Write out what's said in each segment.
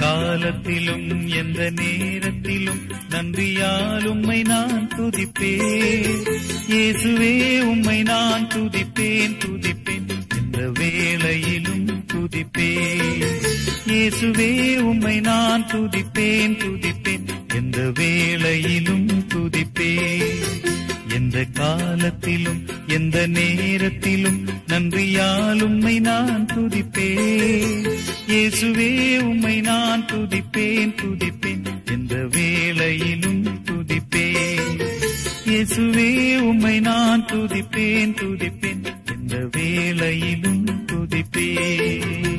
காலத்திலும் எந்த நேரத்திலும் நன்றியால் உம்மை நான் துதிப்பேன் இயேசுவே உம்மை நான் துதிப்பேன் துதிப்பேன் எந்த வேளையிலும் துதிப்பேன் இயேசுவே உம்மை நான் துதிப்பேன் துதிப்பேன் எந்த வேளையிலும் துதிப்பேன் எந்த காலத்திலும் எந்த நேரத்திலும் நன்றியால் உம்மை நான் துதிப்பேன் இயேசுவே உம்மை நான் துதிப்பேன் துதிப்பேன் எந்த வேளையிலும் துதிப்பேன் இயேசுவே உம்மை நான் துதிப்பேன் துதிப்பேன் எந்த வேளையிலும் துதிப்பேன்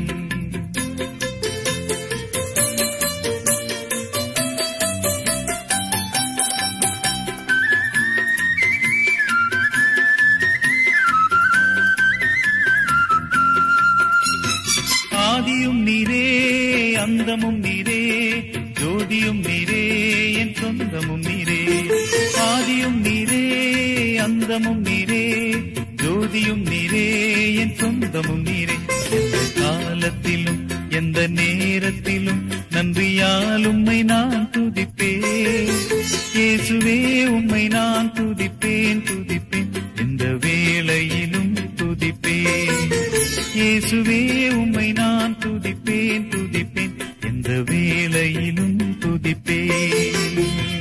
ஆதியும் நீரே அந்தமும் நீரே ஜோதியும் நீரே என் சொந்தமும் நீரே ஆதியும் நீரே அந்தமும் நீரே ஜோதியும் நீரே என் சொந்தமும் நீரே எந்த காலத்திலும் எந்த நேரத்திலும் நன்றியால் உம்மை நான் துதிப்பேன் இயேசுவே உம்மை நான் துதிப்பேன் துதிப்பேன் எந்த வேளையிலும் துதிப்பேன் இயேசுவே உம்மை நான் துதிப்பேன் துதிப்பேன் எந்த வேளையிலும் துதிப்பேன்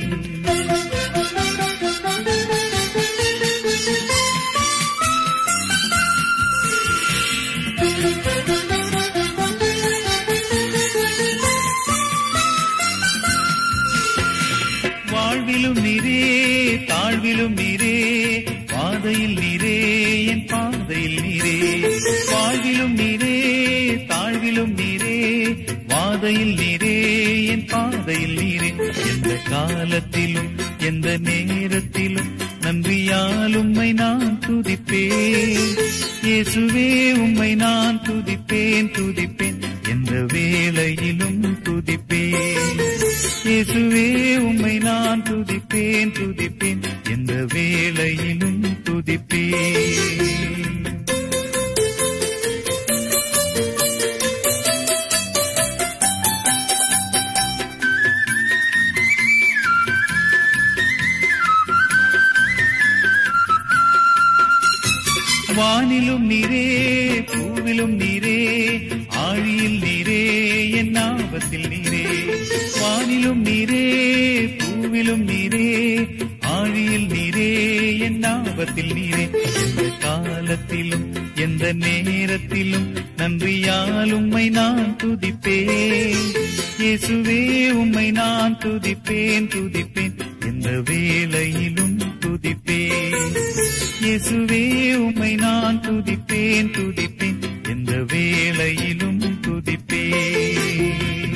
வாழ்விலும் நீரே தாழ்விலும் நீரே பாதையில் நீரே என் பாதையில் நீரே வாழ்விலும் நீரே தாழ்விலும் நீரே பாதையில் நீரே என் பாதையில் நீரே எந்த காலத்திலும் எந்த நேரத்திலும் நன்றியால் உம்மை நான் துதிப்பேன் இயேசுவே உம்மை நான் துதிப்பேன் துதிப்பேன் எந்த வேளையிலும் துதிப்பேன் இயேசுவே உம்மை நான் துதிப்பேன் துதிப்பேன் எந்த வேளையிலும் துதிப்பேன் வானிலும் நீரே பூவிலும் நீரே ஆழியில் நீரே என் ஆபத்தில் நீரே வானிலும் நீரே பூவிலும் நீரே ஆழியில் நீரே என் ஆபத்தில் நீரே எந்த காலத்திலும் எந்த நேரத்திலும் நன்றியால் உம்மை நான் துதிப்பேன் இயேசுவே உம்மை நான் துதிப்பேன் துதிப்பேன் எந்த வேளையிலும் துதிப்பேன் இயேசுவே உம்மை நான் துதிப்பேன் துதிப்பேன் எந்த வேளையிலும் துதிப்பேன்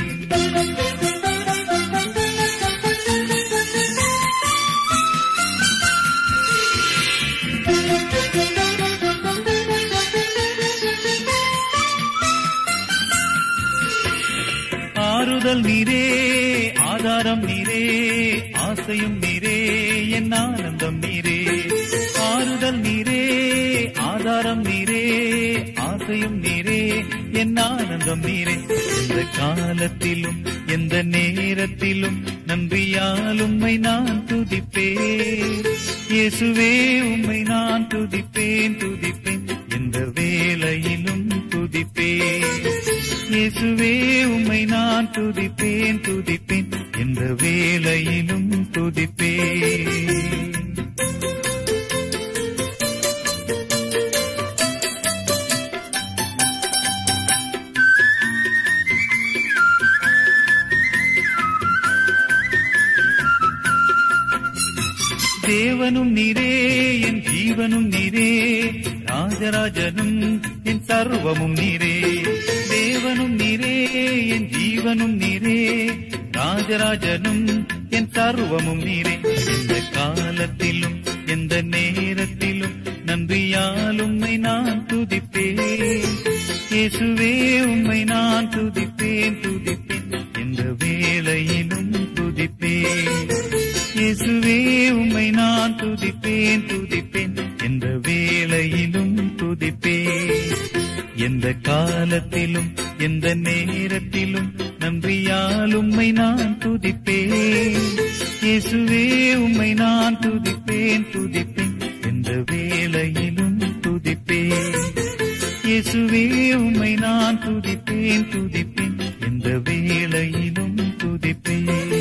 ஆறுதல் நீரே ஆதாரம் நீரே ஆசையும் நீரே என் ஆனந்தம் நீரே ஆறுதல் நீரே ஆதாரம் நீரே ஆசையும் நீரே என் ஆனந்தம் நீரே எந்த காலத்திலும் எந்த நேரத்திலும் நன்றியால் உம்மை நான் துதிப்பேன் இயேசுவே உம்மை நான் துதிப்பேன் துதிப்பேன் எந்த வேளையிலும் துதிப்பேன் இயேசுவே உம்மை நான் துதிப்பேன் துதிப்பேன் எந்த வேளையிலும் துதிப்பேன் தேவனும் நீரே என் ஜீவனும் நீரே ராஜராஜனும் என் சர்வமும் நீரே தேவனும் நீரே என் ஜீவனும் நீரே ராஜராஜனும் என் சர்வமும் நீரே எந்த காலத்திலும் எந்த நேரத்திலும் நன்றியால் உம்மை நான் துதிப்பேன் இயேசுவே உம்மை நான் துதிப்பேன் துதிப்பேன் எந்த வேளையிலும் துதிப்பேன் இயேசுவே உம்மை நான் துதிப்பேன் துதிப்பேன் எந்த வேளையிலும் துதிப்பேன் எந்த காலத்திலும் எந்த நேரத்திலும் நன்றியால் உம்மை நான் துதிப்பேன் இயேசுவே உம்மை நான் துதிப்பேன் துதிப்பேன் எந்த வேளையிலும் துதிப்பேன் இயேசுவே உம்மை நான் துதிப்பேன் துதிப்பேன் எந்த வேளையிலும் துதிப்பேன்